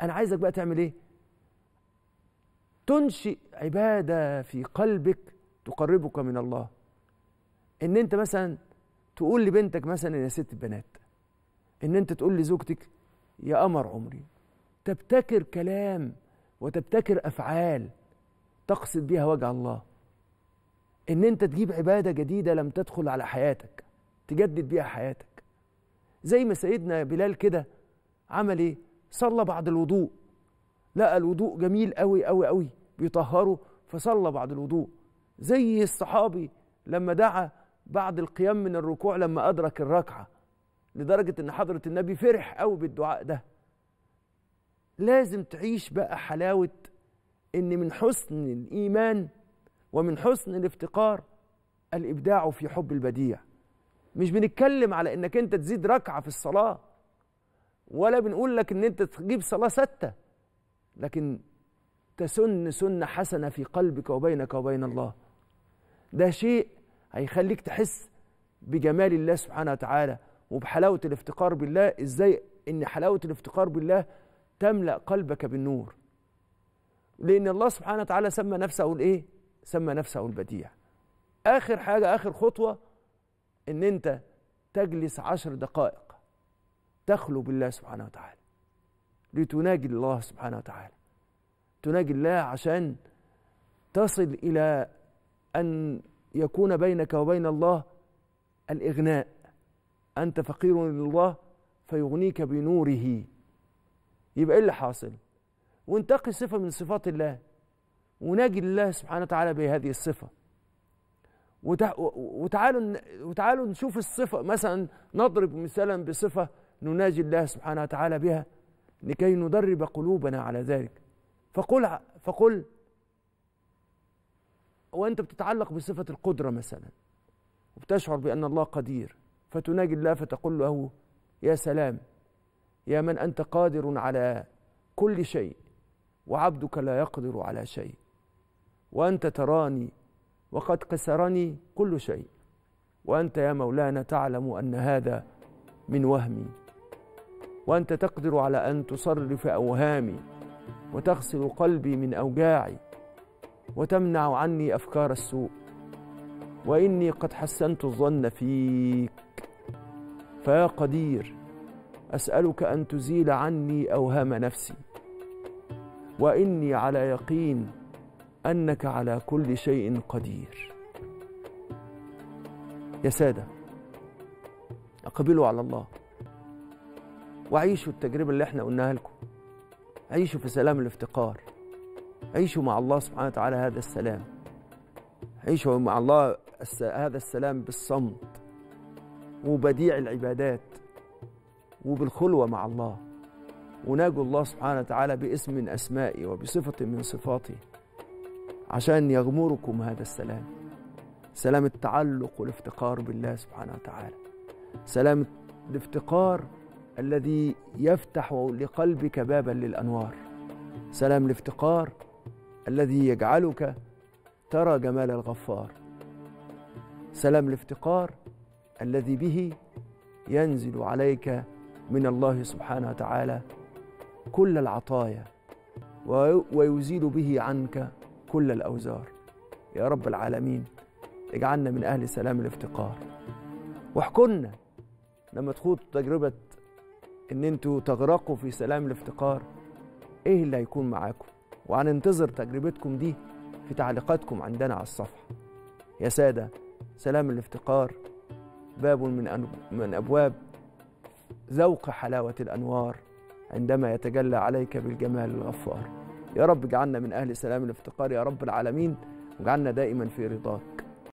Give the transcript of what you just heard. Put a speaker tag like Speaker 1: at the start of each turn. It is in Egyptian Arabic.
Speaker 1: انا عايزك بقى تعمل ايه تنشئ عباده في قلبك تقربك من الله ان انت مثلا تقول لبنتك مثلا يا ست البنات ان انت تقول لزوجتك يا قمر عمري تبتكر كلام وتبتكر افعال تقصد بها وجه الله ان انت تجيب عباده جديده لم تدخل على حياتك تجدد بيها حياتك زي ما سيدنا بلال كده عمل ايه صلى بعد الوضوء لقى الوضوء جميل قوي قوي قوي بيطهره فصلى بعد الوضوء زي الصحابي لما دعا بعد القيام من الركوع لما ادرك الركعه لدرجه ان حضره النبي فرح قوي بالدعاء ده لازم تعيش بقى حلاوه ان من حسن الايمان ومن حسن الافتقار الابداع في حب البديع مش بنتكلم على انك انت تزيد ركعه في الصلاه ولا بنقول لك ان انت تجيب صلاه سته لكن تسن سنه حسنه في قلبك وبينك وبين الله ده شيء هيخليك تحس بجمال الله سبحانه وتعالى وبحلاوه الافتقار بالله ازاي ان حلاوه الافتقار بالله تملا قلبك بالنور لان الله سبحانه وتعالى سمى نفسه الايه سمى نفسه البديع اخر حاجه اخر خطوه ان انت تجلس عشر دقائق تخلو بالله سبحانه وتعالى لتناجي الله سبحانه وتعالى تناجي الله عشان تصل الى ان يكون بينك وبين الله الاغناء انت فقير لله فيغنيك بنوره يبقى ايه اللي حاصل وانتقي صفه من صفات الله وناجي الله سبحانه وتعالى بهذه الصفه وتعالوا وتعالوا نشوف الصفه مثلا نضرب مثالا بصفه نناجي الله سبحانه وتعالى بها لكي ندرب قلوبنا على ذلك فقل فقل وانت بتتعلق بصفه القدره مثلا وبتشعر بان الله قدير فتناجي الله فتقول له يا سلام يا من انت قادر على كل شيء وعبدك لا يقدر على شيء وانت تراني وقد كسرني كل شيء وانت يا مولانا تعلم ان هذا من وهمي وانت تقدر على ان تصرف اوهامي وتغسل قلبي من اوجاعي وتمنع عني افكار السوء واني قد حسنت الظن فيك فيا قدير اسالك ان تزيل عني اوهام نفسي واني على يقين انك على كل شيء قدير يا ساده اقبلوا على الله وعيشوا التجربه اللي احنا قلناها لكم عيشوا في سلام الافتقار عيشوا مع الله سبحانه وتعالى هذا السلام عيشوا مع الله هذا السلام بالصمت وبديع العبادات وبالخلوة مع الله وناجوا الله سبحانه وتعالى باسم من أسمائه وبصفة من صفاته عشان يغمركم هذا السلام سلام التعلق والافتقار بالله سبحانه وتعالى سلام الافتقار الذي يفتح لقلبك بابا للأنوار سلام الافتقار الذي يجعلك ترى جمال الغفار سلام الافتقار الذي به ينزل عليك من الله سبحانه وتعالى كل العطايا ويزيل به عنك كل الاوزار يا رب العالمين اجعلنا من اهل سلام الافتقار واحكوا لنا لما تخوضوا تجربه ان انتوا تغرقوا في سلام الافتقار ايه اللي هيكون معاكم وهننتظر تجربتكم دي في تعليقاتكم عندنا على الصفحه يا ساده سلام الافتقار باب من من ابواب ذوق حلاوه الانوار عندما يتجلى عليك بالجمال الغفار يا رب اجعلنا من اهل سلام الافتقار يا رب العالمين واجعلنا دائما في رضاك